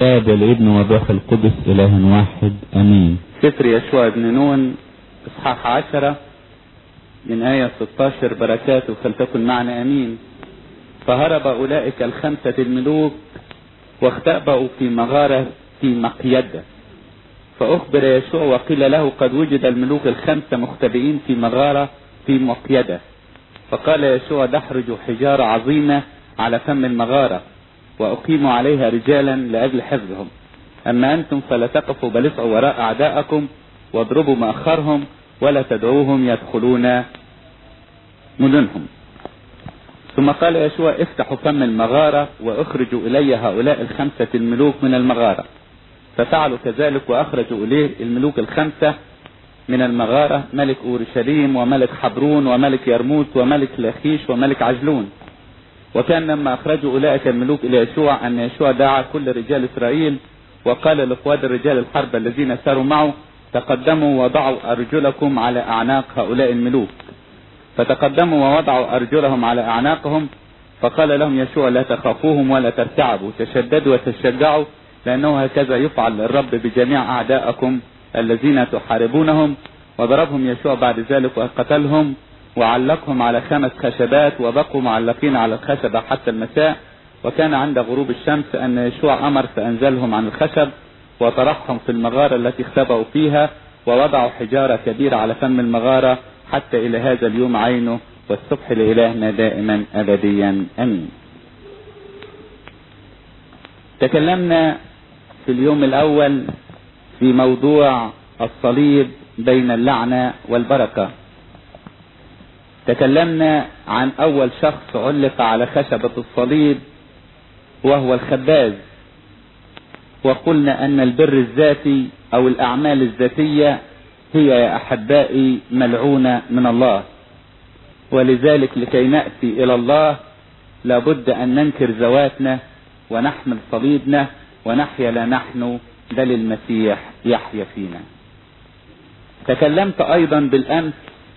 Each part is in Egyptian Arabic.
الآب والابن والروح القدس إله واحد أمين سفر يشوع بن نون إصحاح عشرة من آية 16 بركاته فلتكن معنا أمين فهرب أولئك الخمسة الملوك واختبأوا في مغارة في مقيدة فأخبر يشوع وقيل له قد وجد الملوك الخمسة مختبئين في مغارة في مقيدة فقال يشوع دحرجوا حجارة عظيمة على فم المغارة وأقيموا عليها رجالا لأجل حفظهم أما أنتم فلا تقفوا بل اسعوا وراء أعداءكم واضربوا مأخرهم ولا تدعوهم يدخلون مدنهم ثم قال يشوع افتحوا فم المغارة واخرجوا إلي هؤلاء الخمسة الملوك من المغارة ففعلوا كذلك وأخرجوا إليه الملوك الخمسة من المغارة ملك أورشليم وملك حبرون وملك يرموت وملك لاخيش وملك عجلون وكان لما أخرجوا أولئك الملوك إلى يشوع أن يشوع دعا كل رجال إسرائيل وقال لقواد الرجال الحرب الذين ساروا معه تقدموا وضعوا أرجلكم على أعناق هؤلاء الملوك فتقدموا ووضعوا أرجلهم على أعناقهم فقال لهم يشوع لا تخافوهم ولا ترتعبوا تشددوا وتشجعوا لأنه هكذا يفعل الرب بجميع أعداءكم الذين تحاربونهم وضربهم يشوع بعد ذلك وقتلهم وعلقهم على خمس خشبات وبقوا معلقين على الخشبة حتى المساء وكان عند غروب الشمس أن يشوع أمر فأنزلهم عن الخشب وطرحهم في المغارة التي اختبأوا فيها ووضعوا حجارة كبيرة على فم المغارة حتى إلى هذا اليوم عينه والصبح لإلهنا دائما أبديا أمين تكلمنا في اليوم الأول في موضوع الصليب بين اللعنة والبركة تكلمنا عن أول شخص علق على خشبة الصليب وهو الخباز وقلنا أن البر الذاتي أو الأعمال الذاتية هي يا أحبائي ملعونة من الله ولذلك لكي نأتي إلى الله لابد أن ننكر ذواتنا ونحمل صليبنا ونحيا لا نحن بل المسيح يحيا فينا تكلمت أيضا بالأمس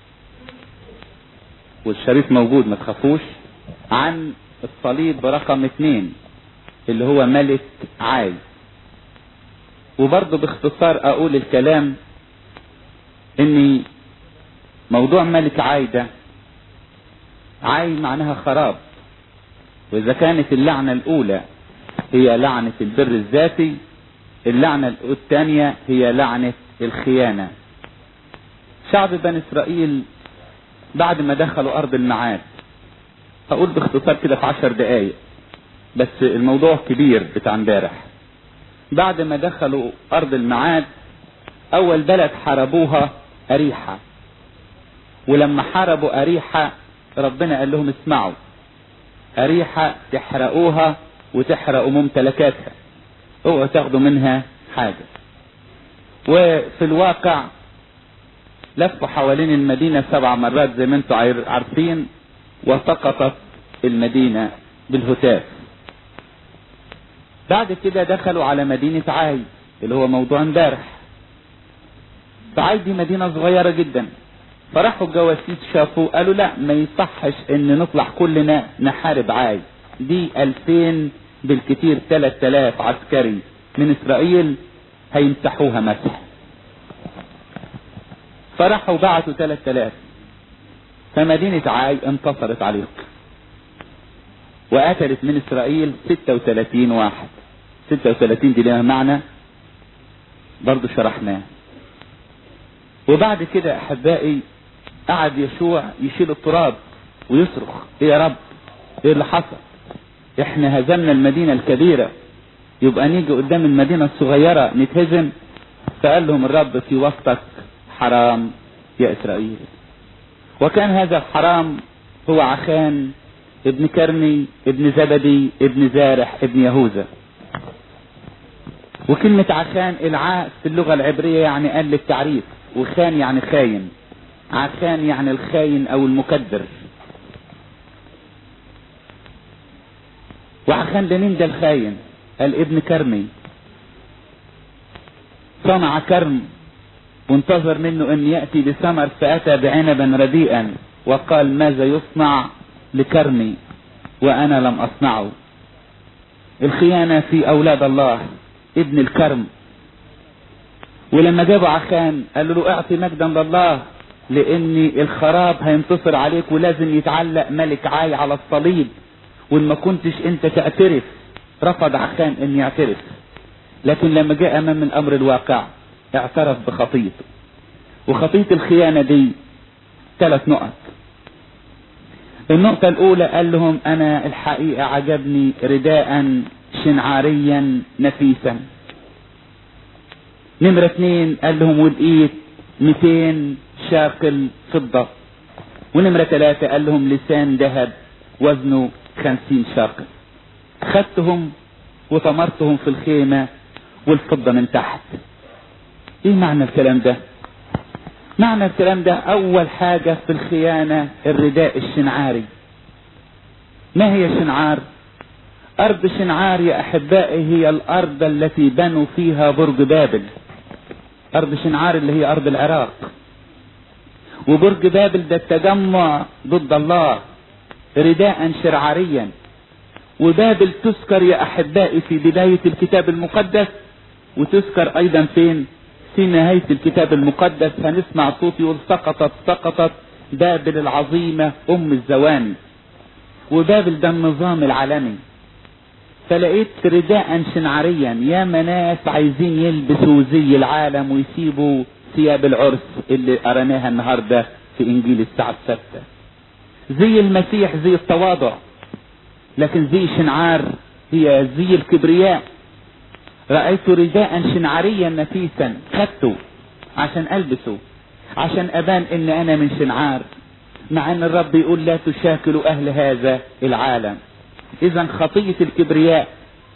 والشريط موجود ما تخافوش عن الصليب رقم اثنين اللي هو ملك عاي وبرضه باختصار اقول الكلام ان موضوع ملك عاي ده عاي معناها خراب واذا كانت اللعنة الاولى هي لعنة البر الذاتي اللعنة الثانية هي لعنة الخيانة شعب بني اسرائيل بعد ما دخلوا ارض المعاد هقول باختصار كده في عشر دقايق بس الموضوع كبير بتاع امبارح بعد ما دخلوا ارض المعاد اول بلد حاربوها اريحة ولما حاربوا اريحة ربنا قال لهم اسمعوا اريحة تحرقوها وتحرقوا ممتلكاتها اوعوا تاخدوا منها حاجة وفي الواقع لفوا حوالين المدينة سبع مرات زي ما انتم عارفين وسقطت المدينة بالهتاف بعد كده دخلوا على مدينة عاي اللي هو موضوع امبارح فعاي دي مدينة صغيرة جدا فراحوا الجواسيس شافوا قالوا لا ما يصحش ان نطلع كلنا نحارب عاي دي الفين بالكتير تلات تلاف عسكري من اسرائيل هيمسحوها مسح فراحوا بعتوا ثلاث تلاف فمدينة عاي انتصرت عليهم وقتلت من اسرائيل 36 واحد 36 دي لها معنى برضو شرحناه وبعد كده احبائي قعد يشوع يشيل التراب ويصرخ ايه يا رب ايه اللي حصل احنا هزمنا المدينة الكبيرة يبقى نيجي قدام المدينة الصغيرة نتهزم فقال لهم الرب في وسطك حرام يا إسرائيل وكان هذا الحرام هو عخان ابن كرمي ابن زبدي ابن زارح ابن يهوذا وكلمة عخان العاء في اللغة العبرية يعني قال للتعريف وخان يعني خاين عخان يعني الخاين او المكدر وعخان ده مين ده الخاين قال ابن كرمي صنع كرم وانتظر منه ان يأتي بثمر فأتى بعنبا رديئا وقال ماذا يصنع لكرمي وانا لم اصنعه الخيانة في اولاد الله ابن الكرم ولما جابوا عخان قالوا له اعطي مجدا لله لان الخراب هينتصر عليك ولازم يتعلق ملك عاي على الصليب وان ما كنتش انت تعترف رفض عخان ان يعترف لكن لما جاء امام الامر الواقع اعترف بخطيته وخطية الخيانة دي ثلاث نقط النقطة الأولى قال لهم أنا الحقيقة عجبني رداء شنعاريا نفيسا نمرة اثنين قال لهم ولقيت 200 شاقل فضة ونمرة ثلاثة قال لهم لسان ذهب وزنه 50 شاقل خدتهم وطمرتهم في الخيمة والفضة من تحت ايه معنى الكلام ده معنى الكلام ده اول حاجة في الخيانة الرداء الشنعاري ما هي شنعار ارض شنعار يا احبائي هي الارض التي بنوا فيها برج بابل ارض شنعار اللي هي ارض العراق وبرج بابل ده التجمع ضد الله رداء شرعاريا وبابل تذكر يا احبائي في بداية الكتاب المقدس وتذكر ايضا فين في نهاية الكتاب المقدس هنسمع صوت يقول سقطت سقطت بابل العظيمة ام الزواني وبابل ده النظام العالمي فلقيت رداء شنعريا يا ناس عايزين يلبسوا زي العالم ويسيبوا ثياب العرس اللي قريناها النهارده في انجيل الساعة الستة زي المسيح زي التواضع لكن زي شنعار هي زي الكبرياء رأيت رداء شنعريا نفيسا خدته عشان ألبسه عشان أبان إن أنا من شنعار مع أن الرب يقول لا تشاكلوا أهل هذا العالم إذا خطية الكبرياء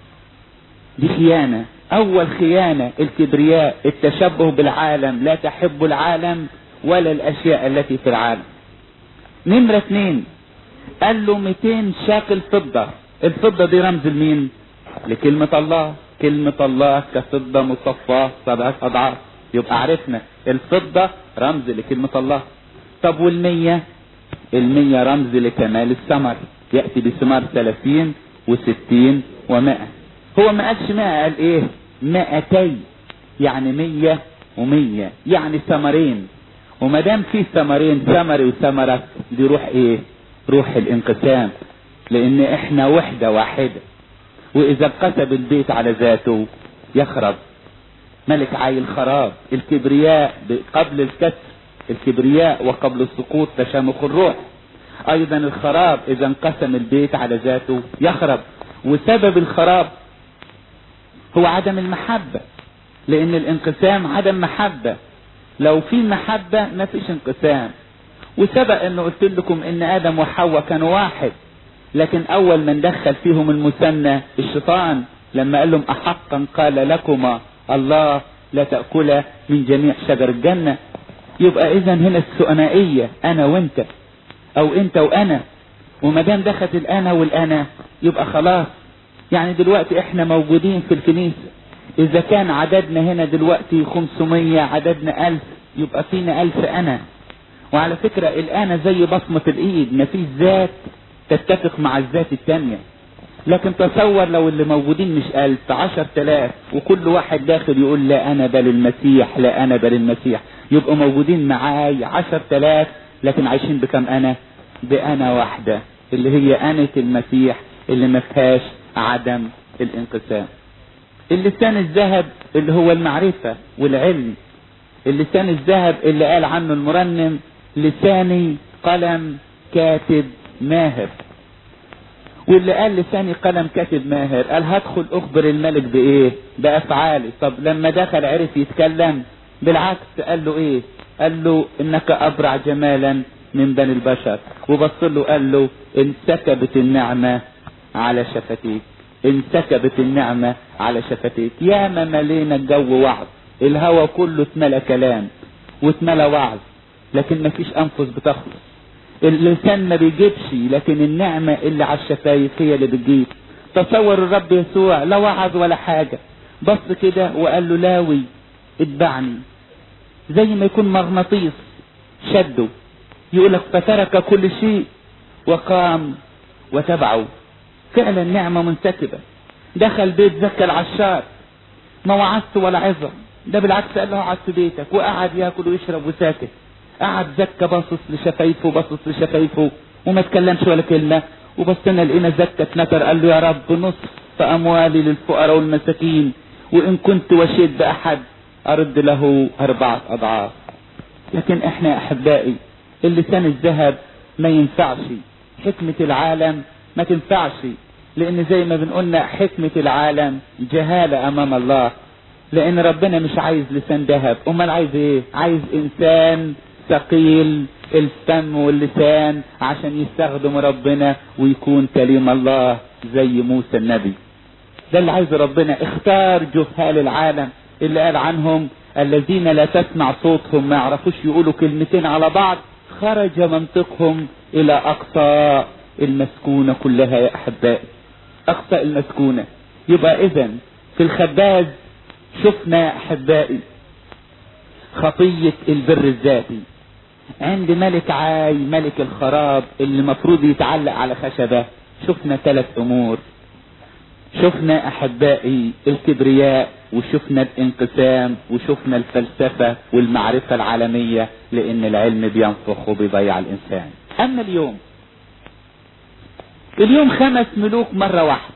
دي خيانة أول خيانة الكبرياء التشبه بالعالم لا تحب العالم ولا الأشياء التي في العالم نمرة اثنين قال له 200 شاكل فضة الفضة دي رمز لمين لكلمة الله كلمة الله كفضة مصفاة سبعة أضعاف يبقى عرفنا الفضة رمز لكلمة الله طب والمية المية رمز لكمال الثمر يأتي بثمار ثلاثين وستين ومائة هو ما قالش مائة قال ايه مائتي يعني مية ومية يعني ثمرين وما دام في ثمرين ثمر وثمرة دي روح ايه روح الانقسام لان احنا وحدة واحدة واذا انقسم البيت على ذاته يخرب ملك عاي الخراب الكبرياء قبل الكسر الكبرياء وقبل السقوط تشامخ الروح ايضا الخراب اذا انقسم البيت على ذاته يخرب وسبب الخراب هو عدم المحبة لان الانقسام عدم محبة لو في محبة ما فيش انقسام وسبق انه قلت لكم ان ادم وحواء كانوا واحد لكن اول من دخل فيهم المثنى الشيطان لما قال لهم احقا قال لكما الله لا تأكلا من جميع شجر الجنة يبقى اذا هنا الثنائية انا وانت او انت وانا وما دام دخلت الانا والانا يبقى خلاص يعني دلوقتي احنا موجودين في الكنيسة اذا كان عددنا هنا دلوقتي 500 عددنا 1000 يبقى فينا 1000 انا وعلى فكرة الانا زي بصمة الايد مفيش ذات تتفق مع الذات التانية لكن تصور لو اللي موجودين مش ألف عشر تلاف وكل واحد داخل يقول لا أنا بل المسيح لا أنا بل المسيح يبقوا موجودين معاي عشر تلاف لكن عايشين بكم أنا بأنا واحدة اللي هي أنة المسيح اللي ما فيهاش عدم الانقسام اللسان الذهب اللي هو المعرفة والعلم اللسان الذهب اللي قال عنه المرنم لساني قلم كاتب ماهر واللي قال لساني قلم كاتب ماهر قال هدخل اخبر الملك بايه بافعالي طب لما دخل عرف يتكلم بالعكس قال له ايه قال له انك ابرع جمالا من بني البشر وبص له قال له انسكبت النعمة على شفتيك انسكبت النعمة على شفتيك يا ما ملينا الجو وعظ الهوى كله اتملى كلام واتملى وعظ لكن مفيش انفس بتخلص اللسان ما بيجيبش لكن النعمة اللي على الشفايف هي اللي بتجيب تصور الرب يسوع لا وعظ ولا حاجة بص كده وقال له لاوي اتبعني زي ما يكون مغناطيس شده يقولك فترك كل شيء وقام وتبعه فعلا نعمة منسكبة دخل بيت زكى العشار ما وعظت ولا عظة ده بالعكس قال له اقعد في بيتك وقعد ياكل ويشرب وساكت قعد زكى باصص لشفايفه باصص لشفايفه وما اتكلمش ولا كلمة وبصينا لقينا زكى اتنطر قال له يا رب نصف اموالي للفقراء والمساكين وان كنت وشيت باحد ارد له اربعة اضعاف لكن احنا يا احبائي اللسان الذهب ما ينفعش حكمة العالم ما تنفعش لان زي ما بنقولنا حكمة العالم جهالة امام الله لان ربنا مش عايز لسان ذهب امال عايز ايه عايز انسان ثقيل الفم واللسان عشان يستخدم ربنا ويكون كليم الله زي موسى النبي ده اللي عايزه ربنا اختار جهال العالم اللي قال عنهم الذين لا تسمع صوتهم ما يعرفوش يقولوا كلمتين على بعض خرج منطقهم الى اقصى المسكونة كلها يا احبائي اقصى المسكونة يبقى اذا في الخباز شفنا يا احبائي خطية البر الذاتي عند ملك عاي ملك الخراب اللي مفروض يتعلق على خشبة شفنا ثلاث امور شفنا احبائي الكبرياء وشفنا الانقسام وشفنا الفلسفة والمعرفة العالمية لان العلم بينفخ وبيضيع الانسان اما اليوم اليوم خمس ملوك مرة واحدة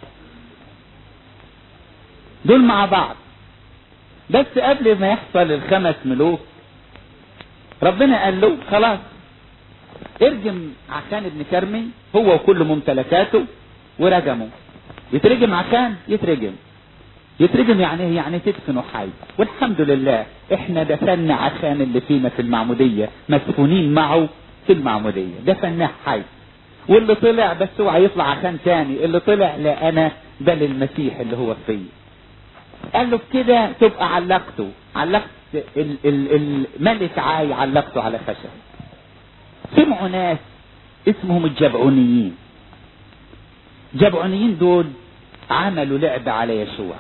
دول مع بعض بس قبل ما يحصل الخمس ملوك ربنا قال له خلاص ارجم عخان ابن كرمي هو وكل ممتلكاته ورجمه يترجم عخان يترجم يترجم يعني ايه يعني تدفنه حي والحمد لله احنا دفنا عخان اللي فينا في المعمودية مسكونين معه في المعمودية دفناه حي واللي طلع بس هو هيطلع عخان تاني اللي طلع لا انا بل المسيح اللي هو فيه قال له بكده تبقى علقته علقت ال ال الملك عاي علقته على خشب سمعوا ناس اسمهم الجبعونيين جبعونيين دول عملوا لعب على يشوع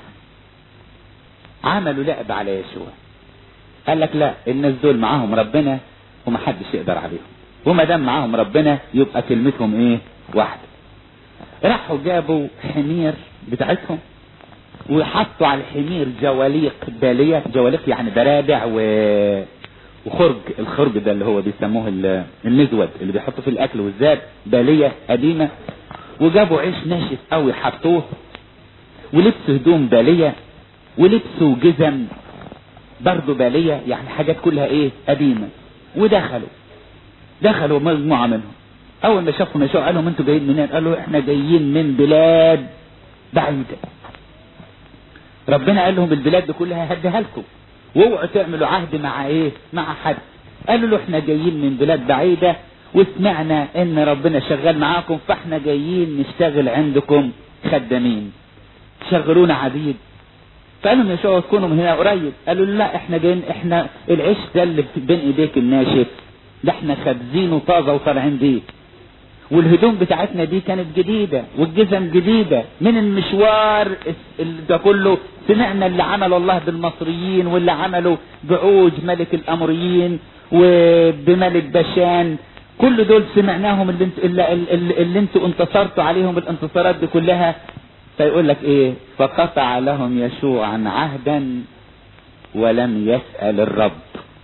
عملوا لعب على يشوع قال لك لا الناس دول معاهم ربنا ومحدش يقدر عليهم وما دام معاهم ربنا يبقى كلمتهم ايه واحده راحوا جابوا حمير بتاعتهم وحطوا على الحمير جواليق بالية جواليق يعني برادع و... وخرج الخرج ده اللي هو بيسموه المزود اللي بيحطوا في الاكل والزاد بالية قديمة وجابوا عيش ناشف قوي حطوه ولبسوا هدوم بالية ولبسوا جزم برضه بالية يعني حاجات كلها ايه قديمة ودخلوا دخلوا مجموعة منهم اول ما شافوا نشوء قال لهم انتوا جايين منين قالوا احنا جايين من بلاد بعيدة ربنا قال لهم البلاد دي كلها هديها لكم واوعوا تعملوا عهد مع ايه مع حد قالوا له احنا جايين من بلاد بعيدة وسمعنا ان ربنا شغال معاكم فاحنا جايين نشتغل عندكم خدامين شغلونا عبيد فقالوا لهم يشوع تكونوا من هنا قريب قالوا لا احنا جايين احنا العيش ده اللي بين ايديك الناشف ده احنا خابزينه طازه وطالعين بيه والهدوم بتاعتنا دي كانت جديدة والجزم جديدة من المشوار اللي ده كله سمعنا اللي عمله الله بالمصريين واللي عمله بعوج ملك الأمريين وبملك بشان كل دول سمعناهم اللي, انت اللي, اللي, اللي انتوا انتصرتوا عليهم الانتصارات دي كلها فيقول لك ايه فقطع لهم يشوع عن عهدا ولم يسأل الرب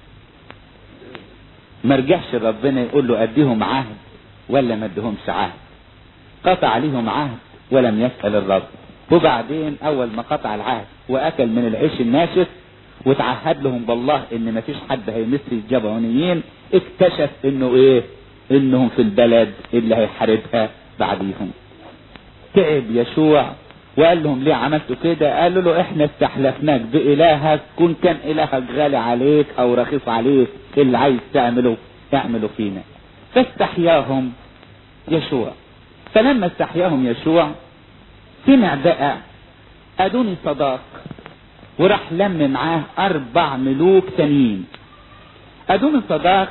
ما رجعش ربنا يقول له اديهم عهد ولا ما ادهمش عهد قطع عليهم عهد ولم يسأل الرب وبعدين اول ما قطع العهد واكل من العيش الناشف وتعهد لهم بالله ان ما فيش حد هيمس الجبعونيين اكتشف انه ايه انهم في البلد اللي هيحاربها بعديهم تعب يشوع وقال لهم ليه عملتوا كده قالوا له احنا استحلفناك بإلهك كن كان إلهك غالي عليك أو رخيص عليك اللي عايز تعمله اعمله فينا فاستحياهم يشوع فلما استحياهم يشوع سمع بقى أدوني صداق وراح لم معاه أربع ملوك تانيين أدوني صداق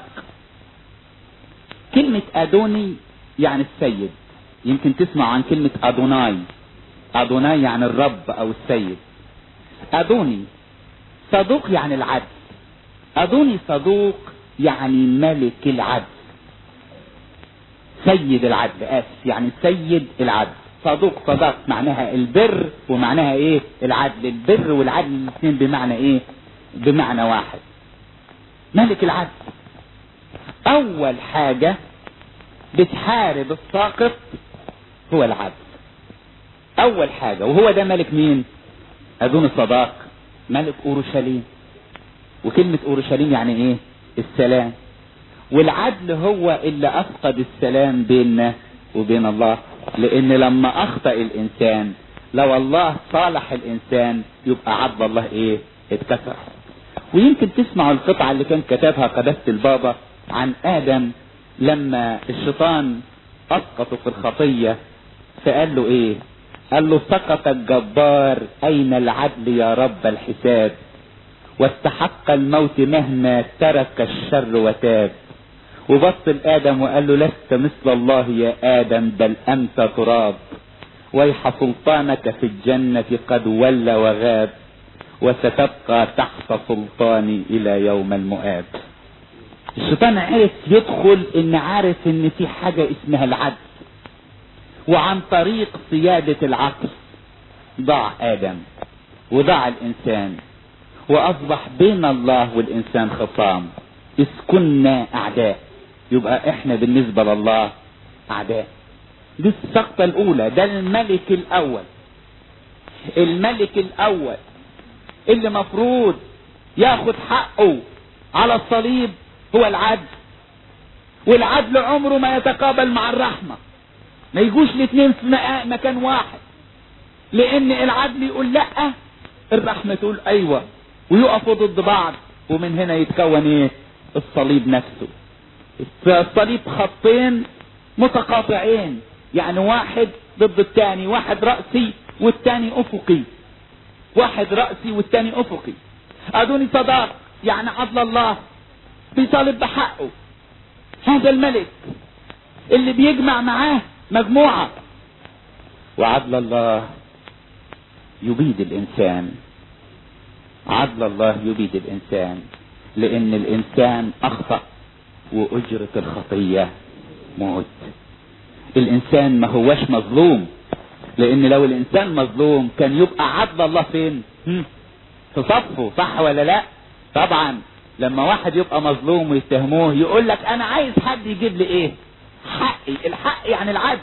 كلمة أدوني يعني السيد يمكن تسمع عن كلمة أدوناي أدوناي يعني الرب أو السيد أدوني صدوق يعني العدل أدوني صدوق يعني ملك العدل سيد العدل آسف يعني سيد العدل صدوق صداق معناها البر ومعناها ايه العدل البر والعدل الاثنين بمعنى ايه بمعنى واحد ملك العدل اول حاجة بتحارب الساقط هو العدل اول حاجة وهو ده ملك مين ادون الصداق ملك اورشليم وكلمة اورشليم يعني ايه السلام والعدل هو اللي افقد السلام بيننا وبين الله لان لما اخطأ الانسان لو الله صالح الانسان يبقى عدل الله ايه اتكسر ويمكن تسمعوا القطعة اللي كان كتبها قداسة البابا عن ادم لما الشيطان اسقطه في الخطية فقال له ايه قال له سقط الجبار اين العدل يا رب الحساب واستحق الموت مهما ترك الشر وتاب وبص لآدم وقال له لست مثل الله يا آدم بل أنت تراب ويح سلطانك في الجنة قد ولى وغاب وستبقى تحت سلطاني إلى يوم المؤاب الشيطان عرف يدخل ان عارف ان في حاجة اسمها العدل وعن طريق سيادة العقل ضاع آدم وضاع الإنسان وأصبح بين الله والإنسان خصام إذ كنا أعداء يبقى إحنا بالنسبة لله أعداء دي السقطة الأولى ده الملك الأول الملك الأول اللي مفروض ياخد حقه على الصليب هو العدل والعدل عمره ما يتقابل مع الرحمة ما يجوش الاثنين في مكان واحد لان العدل يقول لا الرحمة تقول ايوه ويقفوا ضد بعض ومن هنا يتكون ايه الصليب نفسه الصليب خطين متقاطعين يعني واحد ضد الثاني واحد رأسي والثاني افقي واحد رأسي والثاني افقي ادوني صداق يعني عدل الله بيطالب بحقه هذا الملك اللي بيجمع معاه مجموعة وعدل الله يبيد الانسان عدل الله يبيد الانسان لان الانسان اخطأ واجرة الخطية موت الانسان ما هوش مظلوم لان لو الانسان مظلوم كان يبقى عدل الله فين هم؟ في صفه صح ولا لا طبعا لما واحد يبقى مظلوم ويتهموه يقول لك انا عايز حد يجيب لي ايه حقي الحق يعني العدل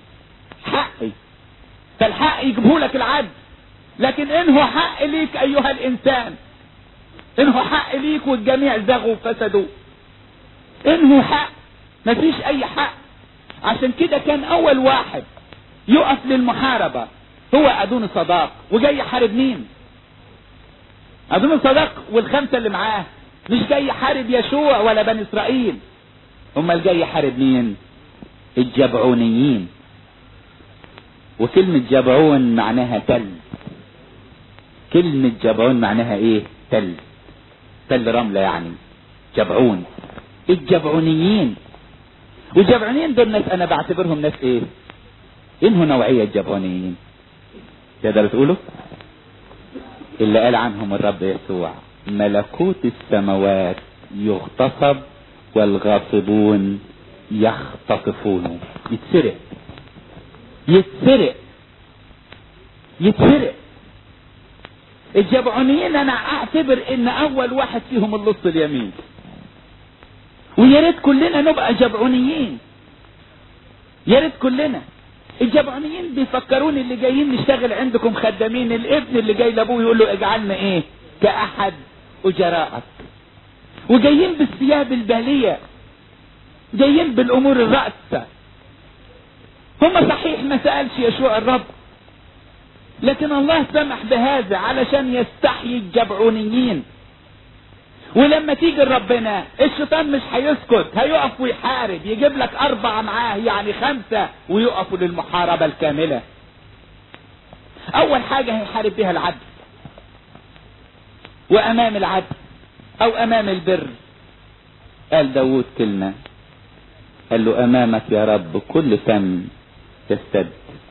حقي فالحق يجيبه لك العدل لكن انه حق ليك ايها الانسان انه حق ليك والجميع زغوا وفسدوا انه حق مفيش اي حق عشان كده كان اول واحد يقف للمحاربة هو ادون صداق وجاي يحارب مين ادون صداق والخمسة اللي معاه مش جاي يحارب يشوع ولا بني اسرائيل امال جاي يحارب مين الجبعونيين وكلمة جبعون معناها تل كلمة جبعون معناها ايه تل تل رملة يعني جبعون الجبعونيين والجبعونيين دول ناس انا بعتبرهم ناس ايه انه نوعية جبعونيين تقدر تقولوا اللي قال عنهم الرب يسوع ملكوت السماوات يغتصب والغاصبون يختطفونه يتسرق يتسرق يتسرق الجبعونيين انا اعتبر ان اول واحد فيهم اللص اليمين ويا ريت كلنا نبقى جبعونيين يا ريت كلنا الجبعونيين بيفكروني اللي جايين نشتغل عندكم خدامين الابن اللي جاي لابوه يقول له اجعلنا ايه كاحد اجراءك وجايين بالثياب الباليه جايين بالامور الرأسة هم صحيح ما سألش يشوع الرب لكن الله سمح بهذا علشان يستحيي الجبعونيين ولما تيجي لربنا الشيطان مش هيسكت هيقف ويحارب يجيب لك أربعة معاه يعني خمسة ويقفوا للمحاربة الكاملة أول حاجة هيحارب بها العدل وأمام العدل أو أمام البر قال داود كلمة قال له أمامك يا رب كل فم يستد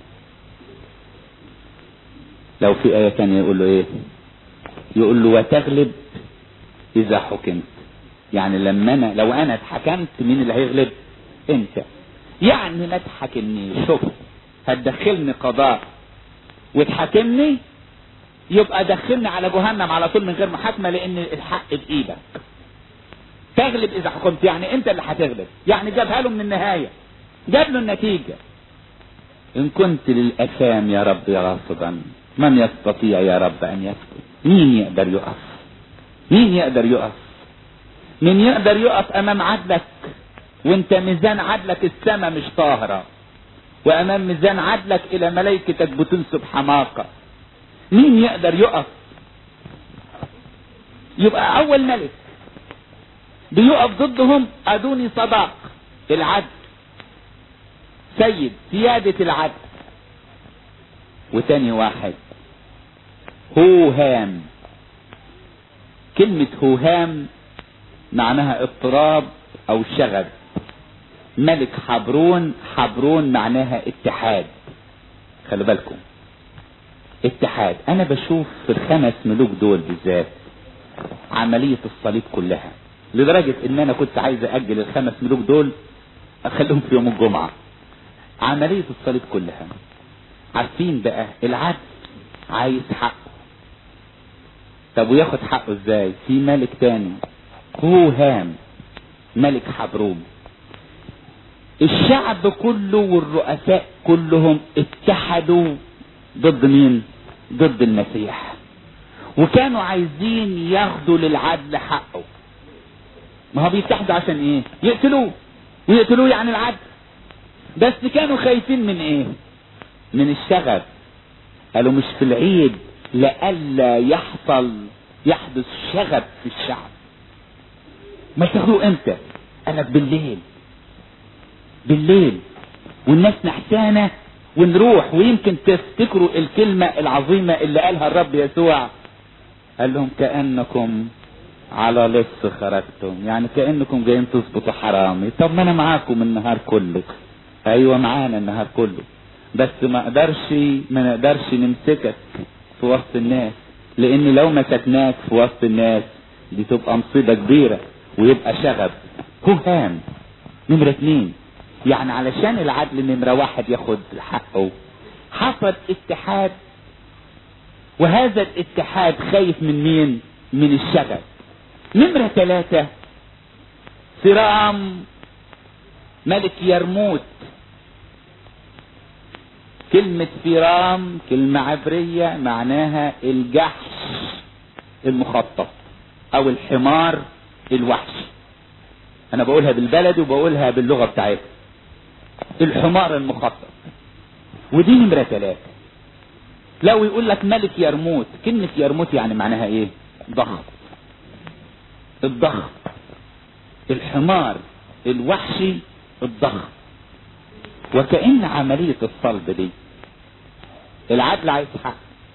لو في آية تانية يقول له إيه يقول له وتغلب إذا حكمت يعني لما أنا لو أنا اتحكمت مين اللي هيغلب أنت يعني ما تحاكمنيش شوف هتدخلني قضاء وتحاكمني يبقى دخلني على جهنم على طول من غير محاكمة لان الحق بايدك تغلب اذا حكمت يعني انت اللي هتغلب يعني جابها له من النهاية جاب له النتيجة ان كنت للاثام يا رب راصدا من يستطيع يا رب ان يسكت مين يقدر يقف مين يقدر يقف مين يقدر يقف امام عدلك وانت ميزان عدلك السماء مش طاهرة وامام ميزان عدلك الى ملائكتك بتنسب حماقة مين يقدر يقف يبقى اول ملك بيقف ضدهم ادوني صداق العدل سيد سيادة العدل وتاني واحد هوهام كلمة هوهام معناها اضطراب او شغب ملك حبرون حبرون معناها اتحاد خلي بالكم اتحاد انا بشوف في الخمس ملوك دول بالذات عملية الصليب كلها لدرجة ان انا كنت عايز اجل الخمس ملوك دول اخليهم في يوم الجمعة عملية الصليب كلها عارفين بقى العدل عايز حقه طب وياخد حقه ازاي في ملك تاني هو هام ملك حبروم الشعب كله والرؤساء كلهم اتحدوا ضد مين ضد المسيح وكانوا عايزين ياخدوا للعدل حقه ما هو بيتحدوا عشان ايه يقتلوه ويقتلوه يعني العدل بس كانوا خايفين من ايه من الشغب قالوا مش في العيد لئلا يحصل يحدث شغب في الشعب ما تاخدوه امتى قالك بالليل بالليل والناس نحسانه ونروح ويمكن تفتكروا الكلمة العظيمة اللي قالها الرب يسوع قال لهم كأنكم على لص خرجتم يعني كأنكم جايين تظبطوا حرامي طب ما انا معاكم النهار كله ايوه معانا النهار كله بس ما اقدرش ما نقدرش نمسكك في وسط الناس لان لو مسكناك في وسط الناس دي تبقى مصيبة كبيرة ويبقى شغب هام نمرة اتنين يعني علشان العدل نمرة واحد ياخد حقه حصل اتحاد وهذا الاتحاد خايف من مين من الشغب نمرة ثلاثة سرام ملك يرموت كلمة فيرام كلمة عبرية معناها الجحش المخطط او الحمار الوحشي انا بقولها بالبلدي وبقولها باللغة بتاعتها الحمار المخطط ودي نمرة ثلاثة لو يقول لك ملك يرموت كلمة يرموت يعني معناها ايه ضخم الضخم الحمار الوحشي الضخم وكأن عملية الصلب دي العدل عايز حق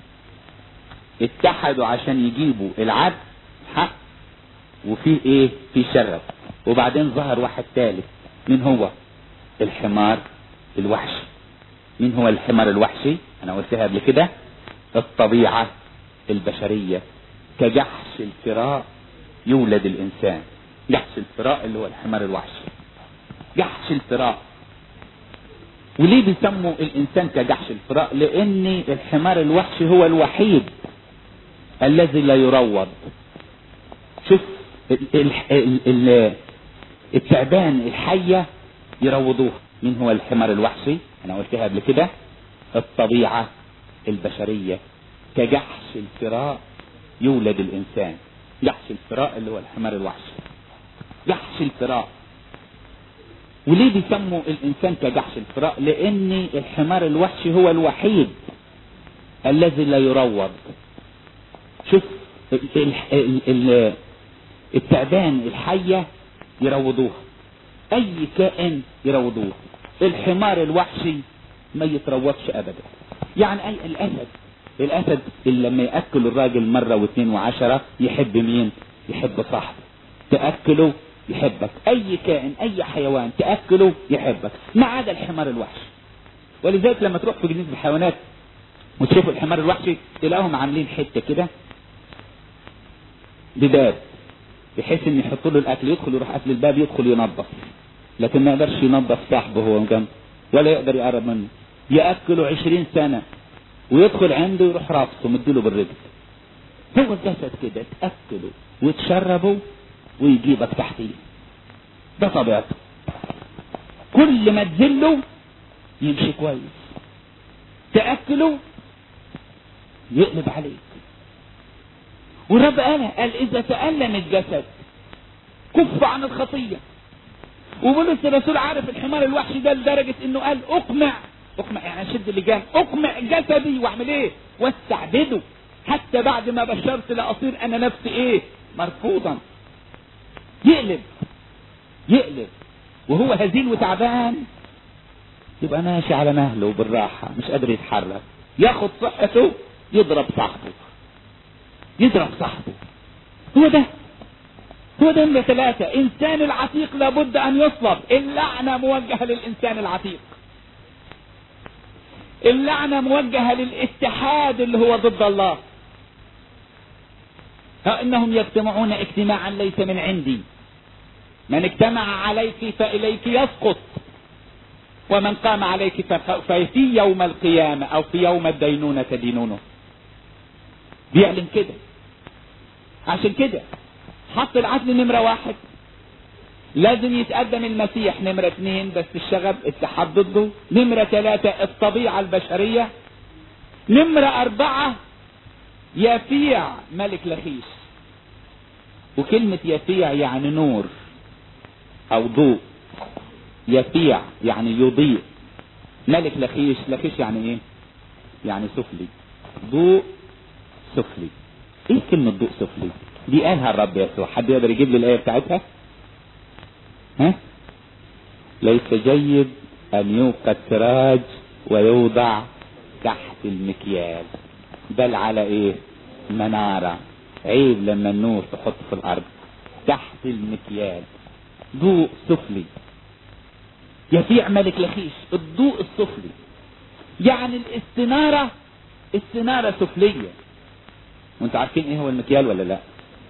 اتحدوا عشان يجيبوا العدل حق وفيه ايه في شغف وبعدين ظهر واحد ثالث مين هو الحمار الوحشي مين هو الحمار الوحشي انا قلتها قبل كده الطبيعة البشرية كجحش الفراء يولد الانسان جحش الفراء اللي هو الحمار الوحشي جحش الفراء وليه بيسموا الانسان كجحش الفراء لان الحمار الوحشي هو الوحيد الذي لا يروض شوف ال ال ال ال التعبان الحية يروضوها مين هو الحمار الوحشي انا قلتها قبل كده الطبيعة البشرية كجحش الفراء يولد الانسان جحش الفراء اللي هو الحمار الوحشي جحش الفراء وليه بيسموا الانسان كجحش الفراء لان الحمار الوحشي هو الوحيد الذي لا يروض شوف ال ال ال ال التعبان الحية يروضوها اي كائن يروضوه الحمار الوحشي ما يتروضش ابدا يعني اي الاسد الاسد اللي لما ياكل الراجل مرة واثنين وعشرة يحب مين يحب صاحبه تاكله يحبك اي كائن اي حيوان تاكله يحبك ما عدا الحمار الوحشي ولذلك لما تروح في جنينه الحيوانات وتشوفوا الحمار الوحشي تلاقوهم عاملين حته كده بباب بحيث ان يحطوا له الاكل يدخل يروح قافل الباب يدخل ينظف لكن ما يقدرش ينظف صاحبه هو جنبه ولا يقدر يقرب منه يأكله عشرين سنة ويدخل عنده يروح رابطه مديله بالرجل هو الجسد كده تأكله وتشربه ويجيبك تحتيه ده طبيعته كل ما تذله يمشي كويس تأكله يقلب عليك والرب قال قال إذا تألم الجسد كف عن الخطية وبولس الرسول عارف الحمار الوحشي ده لدرجة انه قال اقمع اقمع يعني اشد اللجام اقمع جسدي واعمل ايه واستعبده حتى بعد ما بشرت لاصير انا نفسي ايه مرفوضا يقلب يقلب وهو هزيل وتعبان يبقى ماشي على مهله وبالراحة مش قادر يتحرك ياخد صحته يضرب صاحبه يضرب صاحبه هو ده هو ده نمرة ثلاثة إنسان العتيق لابد أن يصلب اللعنة موجهة للإنسان العتيق اللعنة موجهة للاتحاد اللي هو ضد الله ها إنهم يجتمعون اجتماعا ليس من عندي من اجتمع عليك فإليك يسقط ومن قام عليك ففي يوم القيامة أو في يوم الدينونة تدينونه بيعلن كده عشان كده حط العدل نمرة واحد لازم يتقدم المسيح نمرة اثنين بس الشغب اتحاد ضده نمرة ثلاثة الطبيعة البشرية نمرة أربعة يفيع ملك لخيش وكلمة يفيع يعني نور أو ضوء يفيع يعني يضيء ملك لخيش لخيش يعني ايه يعني سفلي ضوء سفلي ايه كلمة ضوء سفلي دي قالها الرب يسوع حد يقدر يجيب لي الآية بتاعتها ها ليس جيد أن يوقد سراج ويوضع تحت المكيال بل على ايه منارة عيب لما النور تحط في الأرض تحت المكيال ضوء سفلي يفيع ملك لخيش الضوء السفلي يعني الاستنارة استنارة سفلية وانتوا عارفين ايه هو المكيال ولا لا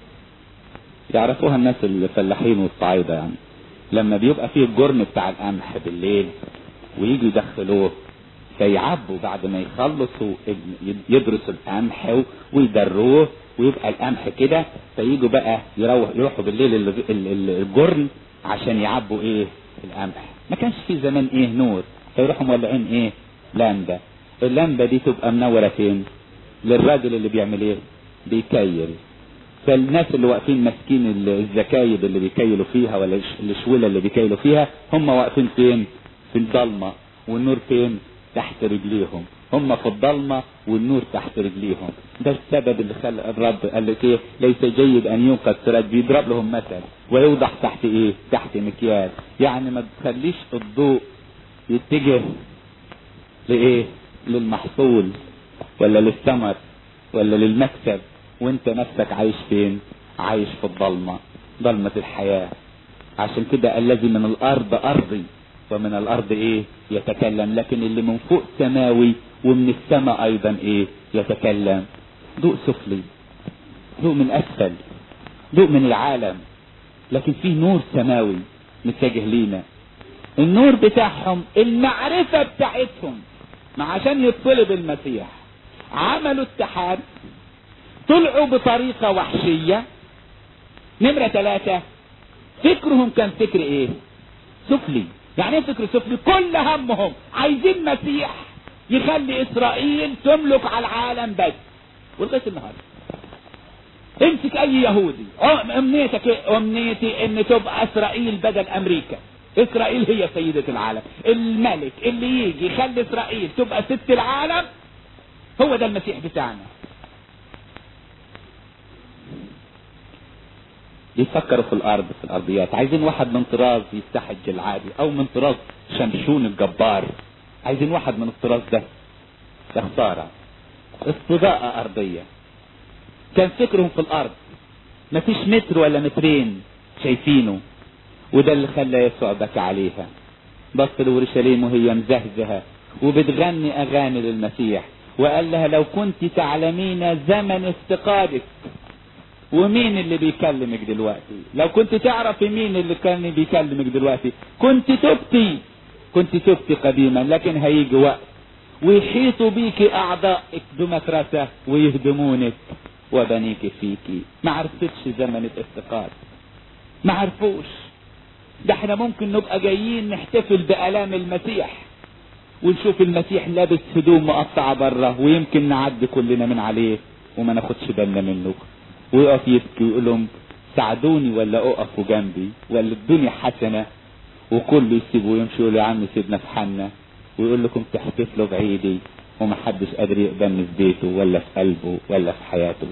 يعرفوها الناس الفلاحين والصعايدة يعني لما بيبقى فيه الجرن بتاع القمح بالليل ويجوا يدخلوه فيعبوا بعد ما يخلصوا يدرسوا القمح ويدروه ويبقى القمح كده فيجوا بقى يروح يروحوا بالليل الجرن عشان يعبوا ايه القمح ما كانش في زمان ايه نور فيروحوا مولعين ايه لمبة اللمبة دي تبقى منورة فين للراجل اللي بيعمل ايه بيكيل فالناس اللي واقفين ماسكين الزكايب اللي بيكيلوا فيها ولا الشولة اللي بيكيلوا فيها هم واقفين فين في الضلمة والنور فين تحت رجليهم هم في الضلمة والنور تحت رجليهم ده السبب اللي خلى الرب قال لك ايه ليس جيد ان يوقد سراج بيضرب لهم مثل ويوضع تحت ايه تحت مكيال يعني ما تخليش الضوء يتجه لايه للمحصول ولا للثمر ولا للمكسب وانت نفسك عايش فين عايش في الضلمة ضلمة الحياة عشان كده الذي من الارض ارضي ومن الارض ايه يتكلم لكن اللي من فوق سماوي ومن السماء ايضا ايه يتكلم ضوء سفلي ضوء من اسفل ضوء من العالم لكن فيه نور سماوي متجه لينا النور بتاعهم المعرفة بتاعتهم ما عشان يطلب المسيح عملوا اتحاد طلعوا بطريقة وحشية نمرة ثلاثة فكرهم كان فكر ايه سفلي يعني ايه فكر سفلي كل همهم عايزين مسيح يخلي اسرائيل تملك على العالم بس ولغايه النهارده امسك اي يهودي امنيتك امنيتي ان تبقى اسرائيل بدل امريكا اسرائيل هي سيدة العالم الملك اللي يجي يخلي اسرائيل تبقى ست العالم هو ده المسيح بتاعنا يفكروا في الارض في الارضيات عايزين واحد من طراز يستحج العادي او من طراز شمشون الجبار عايزين واحد من الطراز ده ده خسارة استضاءة ارضية كان فكرهم في الارض مفيش متر ولا مترين شايفينه وده اللي خلى يسوع بكى عليها بص لورشليم وهي مزهزهة وبتغني اغاني للمسيح وقال لها لو كنت تعلمين زمن افتقادك ومين اللي بيكلمك دلوقتي لو كنت تعرفي مين اللي كان بيكلمك دلوقتي كنت تبتي كنت تبتي قديما لكن هيجي وقت ويحيطوا بيك اعدائك بمترسة ويهدمونك وبنيك فيكي ما عرفتش زمن الافتقاد ما عرفوش ده احنا ممكن نبقى جايين نحتفل بآلام المسيح ونشوف المسيح لابس هدوم مقطعة بره ويمكن نعدي كلنا من عليه وما ناخدش بالنا منه ويقف يبكي ويقول لهم ساعدوني ولا اقفوا جنبي ولا ادوني حسنة وكله يسيبه ويمشي يقول يا عم سيبنا في حالنا ويقول لكم تحتفلوا بعيدي ومحدش قادر يقبلني في بيته ولا في قلبه ولا في حياته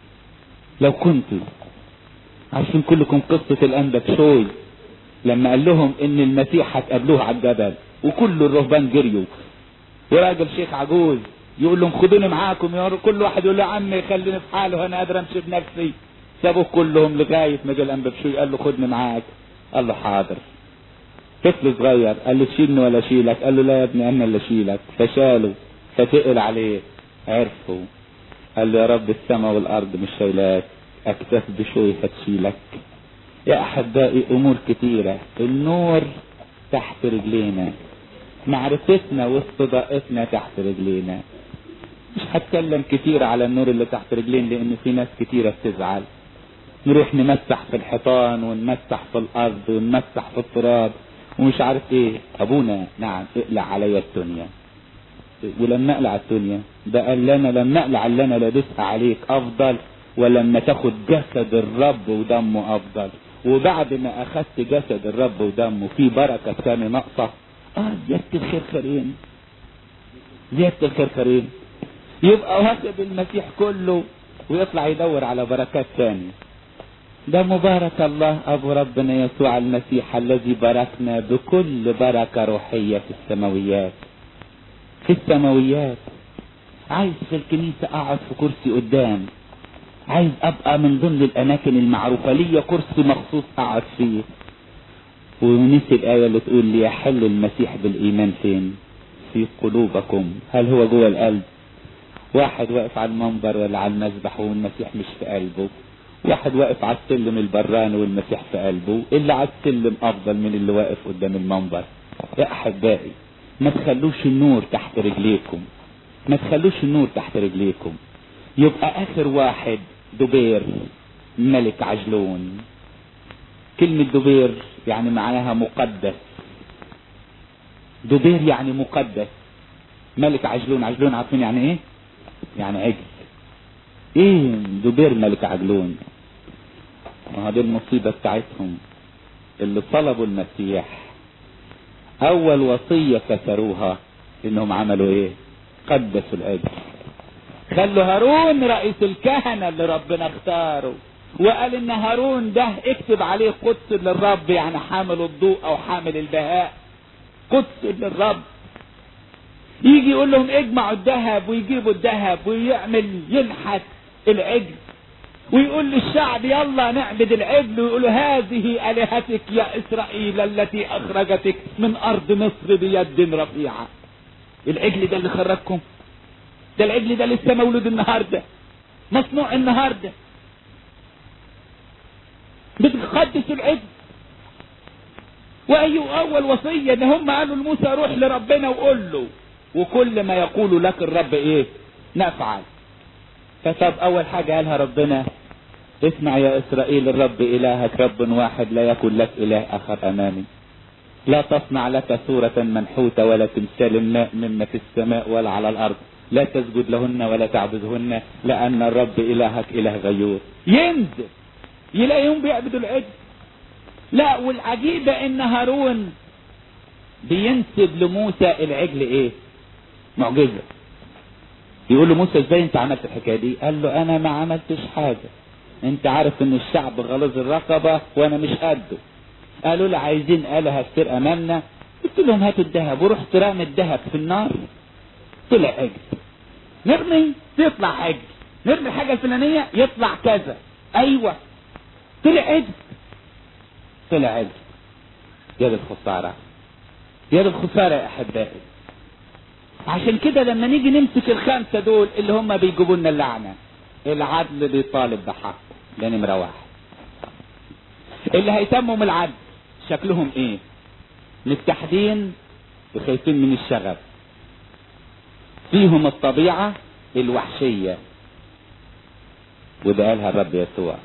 لو كنتوا عارفين كلكم قصة الأنبا شوي لما قال لهم ان المسيح هتقابلوه على الجبل وكل الرهبان جريوا وراجل شيخ عجوز يقول لهم خدوني معاكم يا كل واحد يقول له يا عم خليني في حاله انا قادر امشي بنفسي سابوه كلهم لغايه ما جه الانبا بشوي قال له خدني معاك قال له حاضر طفل صغير قال له تشيلني ولا اشيلك قال له لا يا ابني انا اللي اشيلك فشاله فتقل عليه عرفه قال له يا رب السماء والارض مش شايلاك اكتف بشوي هتشيلك يا احبائي امور كتيره النور تحت رجلينا معرفتنا واستضاءتنا تحت رجلينا مش هتكلم كتير على النور اللي تحت رجلين لان في ناس كتيره بتزعل نروح نمسح في الحيطان ونمسح في الارض ونمسح في التراب ومش عارف ايه ابونا نعم اقلع عليا الدنيا ولما اقلع الدنيا ده قال لنا لما اقلع اللي انا لابسها عليك افضل ولما تاخد جسد الرب ودمه افضل وبعد ما اخدت جسد الرب ودمه في بركه ثانيه ناقصه اه زياده الخير خيرين زياده الخير خيرين يبقى واخد المسيح كله ويطلع يدور على بركات ثانيه ده مبارك الله ابو ربنا يسوع المسيح الذي باركنا بكل بركه روحيه في السماويات في السماويات عايز في الكنيسه اقعد في كرسي قدام عايز ابقى من ضمن الاماكن المعروفه ليا كرسي مخصوص اقعد فيه ونسي الايه اللي تقول لي يحل المسيح بالايمان فين في قلوبكم هل هو جوه القلب واحد واقف على المنبر ولا على المذبح والمسيح مش في قلبه واحد واقف على السلم البراني والمسيح في قلبه اللي على السلم افضل من اللي واقف قدام المنبر يا احبائي ما تخلوش النور تحت رجليكم ما تخلوش النور تحت رجليكم يبقى اخر واحد دبير ملك عجلون كلمة دبير يعني معناها مقدس دبير يعني مقدس ملك عجلون عجلون عارفين يعني ايه يعني عجل ايه دبير ملك عجلون ما دي المصيبة بتاعتهم اللي طلبوا المسيح اول وصية كسروها انهم عملوا ايه قدسوا العجل خلوا هارون رئيس الكهنة اللي ربنا اختاره وقال ان هارون ده اكتب عليه قدس للرب يعني حامل الضوء او حامل البهاء قدس للرب يجي يقول لهم اجمعوا الذهب ويجيبوا الذهب ويعمل ينحت العجل ويقول للشعب يلا نعبد العجل ويقولوا هذه الهتك يا اسرائيل التي اخرجتك من ارض مصر بيد رفيعه العجل ده اللي خرجكم ده العجل ده لسه مولود النهارده مصنوع النهارده بتقدسوا العجل واي اول وصيه ان هم قالوا لموسى روح لربنا وقول له وكل ما يقول لك الرب ايه نفعل فطب اول حاجه قالها ربنا اسمع يا اسرائيل الرب الهك رب واحد لا يكن لك اله اخر امامي لا تصنع لك صورة منحوتة ولا تمثال ماء مما في السماء ولا على الارض لا تسجد لهن ولا تعبدهن لان الرب الهك اله غيور ينزل يلاقيهم بيعبدوا العجل لا والعجيبة ان هارون بينسب لموسى العجل ايه معجزة يقول له موسى ازاي انت عملت الحكاية دي قال له انا ما عملتش حاجة انت عارف ان الشعب غلظ الرقبة وانا مش قده قالوا لي عايزين آلهة تصير امامنا قلت لهم هاتوا الذهب ورحت رامي الذهب في النار طلع عجل نرمي يطلع عجل نرمي الحاجة الفلانية يطلع كذا ايوه طلع عجل طلع عجل يا دي الخسارة يا دي الخسارة يا احبائي عشان كده لما نيجي نمسك الخمسة دول اللي هم بيجيبوا لنا اللعنة العدل بيطالب بحق ده نمرة واحد اللي هيتموا من العدل شكلهم ايه متحدين وخايفين من الشغب فيهم الطبيعة الوحشية وده قالها الرب يسوع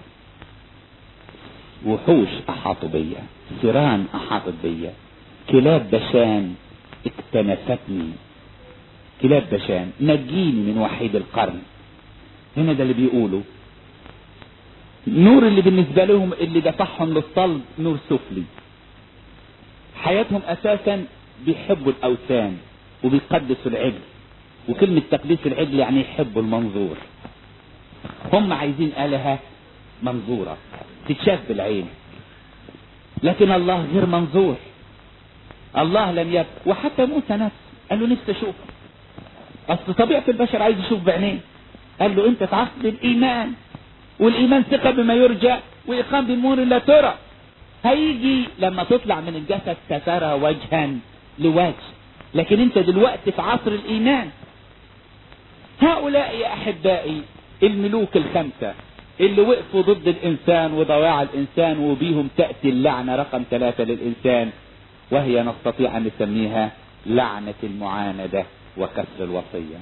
وحوش أحاطوا بيا سيران أحاطت بيا كلاب بشان اكتنفتني كلاب بشان نجيني من وحيد القرن هنا ده اللي بيقولوا النور اللي بالنسبة لهم اللي دفعهم للصلب نور سفلي حياتهم أساسا بيحبوا الأوثان وبيقدسوا العجل وكلمة تقديس العجل يعني يحبوا المنظور هم عايزين آلهة منظورة تتشاف بالعين لكن الله غير منظور الله لم يب وحتى موسى نفسه قال له نفسي اشوف اصل طبيعة البشر عايز يشوف بعينيه قال له انت تعقد الايمان والايمان ثقة بما يرجى واقام بامور لا ترى هيجي لما تطلع من الجسد سترى وجها لوجه لكن انت دلوقتي في عصر الايمان هؤلاء يا احبائي الملوك الخمسة اللي وقفوا ضد الانسان وضواع الانسان وبيهم تأتي اللعنة رقم ثلاثة للانسان وهي نستطيع ان نسميها لعنة المعاندة وكسر الوصية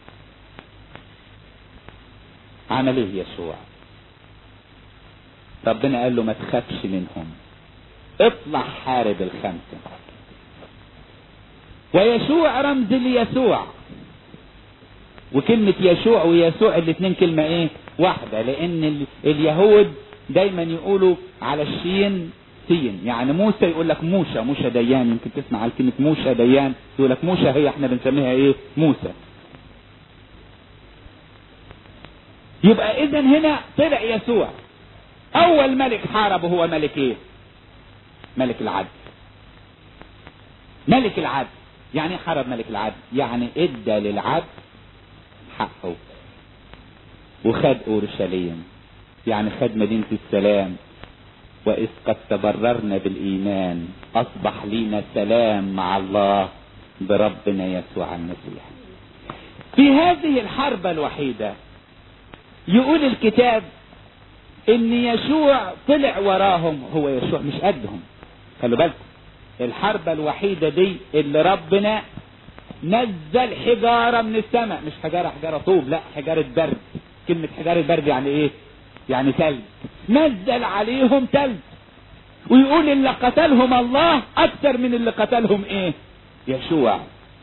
عمل ايه يشوع ربنا قال له ما تخافش منهم اطلع حارب الخمسة ويشوع رمز ليسوع وكلمة يشوع ويسوع الاثنين كلمة ايه واحدة لان ال- اليهود دايما يقولوا على الشين سين يعني موسى يقول لك موشى موشى ديان يمكن تسمع على كلمة موشى ديان يقول لك موشى هي احنا بنسميها ايه موسى يبقى اذا هنا طلع يسوع اول ملك حارب هو ملك ايه ملك العدل ملك العدل يعني إيه حارب ملك العدل يعني ادى للعدل حقه وخد اورشليم يعني خد مدينة السلام وإذ قد تبررنا بالإيمان أصبح لينا سلام مع الله بربنا يسوع المسيح في هذه الحرب الوحيدة يقول الكتاب ان يشوع طلع وراهم هو يشوع مش قدهم خلوا بالكم الحرب الوحيدة دي اللي ربنا نزل حجارة من السماء مش حجارة حجارة طوب لا حجارة برد كلمة حجارة برد يعني ايه يعني ثلج نزل عليهم ثلج ويقول اللي قتلهم الله اكثر من اللي قتلهم ايه يشوع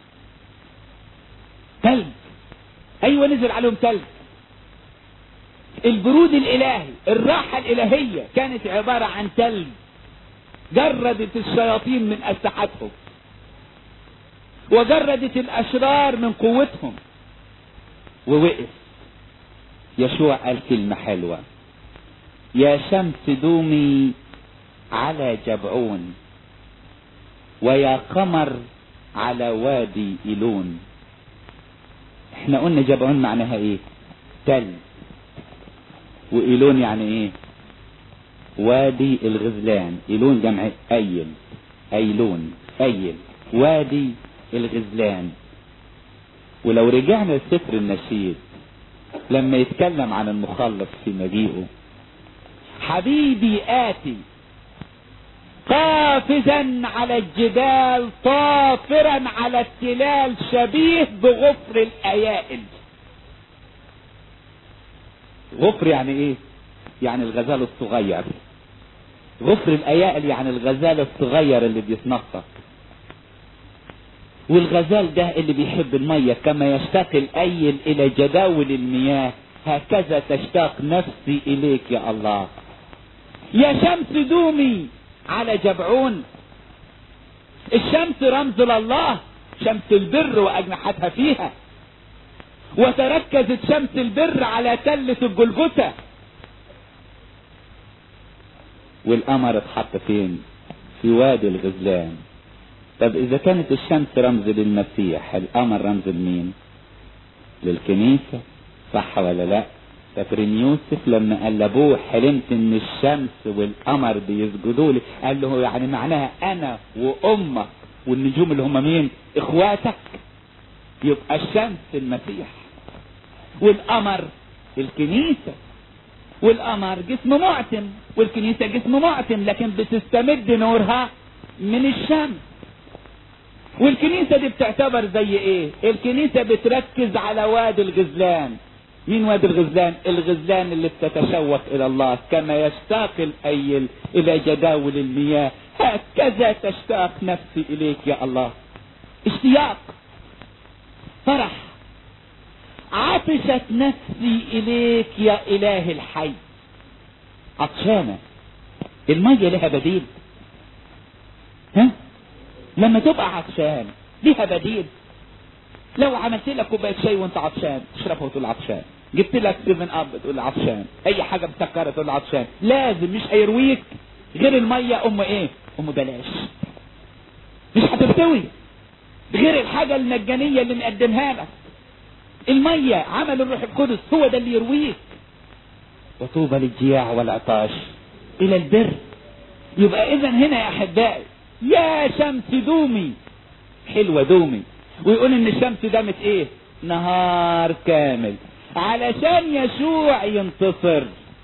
ثلج ايوه نزل عليهم ثلج البرود الالهي الراحة الالهية كانت عبارة عن ثلج جردت الشياطين من اسلحتهم وجردت الاشرار من قوتهم ووقف يشوع قال كلمة حلوة يا شمس دومي على جبعون ويا قمر على وادي إيلون احنا قلنا جبعون معناها ايه تل وإيلون يعني ايه وادي الغزلان إيلون جمع أيل أيلون أيل وادي الغزلان ولو رجعنا لسفر النشيد لما يتكلم عن المخلص في مجيئه حبيبي آتي قافزا على الجبال طافرا على التلال شبيه بغفر الأيائل غفر يعني ايه يعني الغزال الصغير غفر الأيائل يعني الغزال الصغير اللي بيتنطط والغزال ده اللي بيحب المية كما يشتاق الأيل إلى جداول المياه هكذا تشتاق نفسي إليك يا الله يا شمس دومي على جبعون الشمس رمز لله شمس البر وأجنحتها فيها وتركزت شمس البر على تلة الجلجثة والقمر اتحط فين في وادي الغزلان طب اذا كانت الشمس رمز للمسيح القمر رمز لمين للكنيسة صح ولا لا فاكرين يوسف لما قلبوه حلمت ان الشمس والقمر بيسجدوا لي قال له يعني معناها انا وامك والنجوم اللي هم مين اخواتك يبقى الشمس المسيح والقمر الكنيسة والقمر جسم معتم والكنيسة جسم معتم لكن بتستمد نورها من الشمس والكنيسة دي بتعتبر زي ايه الكنيسة بتركز على وادي الغزلان مين وادي الغزلان الغزلان اللي بتتشوق الى الله كما يشتاق الايل الى جداول المياه هكذا تشتاق نفسي اليك يا الله اشتياق فرح عطشت نفسي اليك يا اله الحي عطشانه الميه لها بديل ها لما تبقى عطشان ليها بديل لو عملت لك كوبايه شاي وانت عطشان تشربها وتقول عطشان جبت لك سيفن اب تقول عطشان اي حاجه مسكره تقول عطشان لازم مش هيرويك غير الميه ام ايه ام بلاش مش هتستوي غير الحاجه المجانيه اللي مقدمها لك الميه عمل الروح القدس هو ده اللي يرويك وطوبى للجياع والعطاش الى البر يبقى اذا هنا يا احبائي يا شمس دومي حلوه دومي ويقول ان الشمس دامت ايه نهار كامل علشان يشوع ينتصر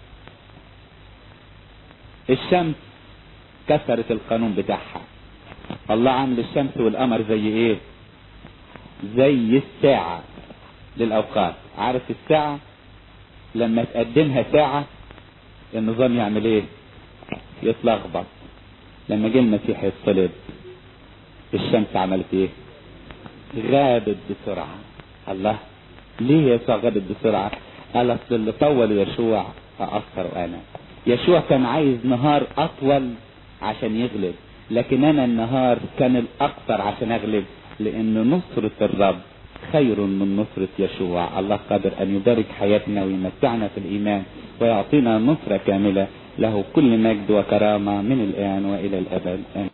الشمس كسرت القانون بتاعها الله عامل الشمس والقمر زي ايه زي الساعة للأوقات عارف الساعة لما تقدمها ساعة النظام يعمل ايه يتلخبط لما جه المسيح يتصلب الشمس عملت ايه غابت بسرعة الله ليه يسوع غابت بسرعة قال اصل اللي طول يشوع اقصر انا يشوع كان عايز نهار اطول عشان يغلب لكن انا النهار كان الاقصر عشان اغلب لان نصرة الرب خير من نصرة يشوع الله قادر ان يبارك حياتنا ويمتعنا في الايمان ويعطينا نصرة كاملة له كل مجد وكرامة من الان والى الابد آمين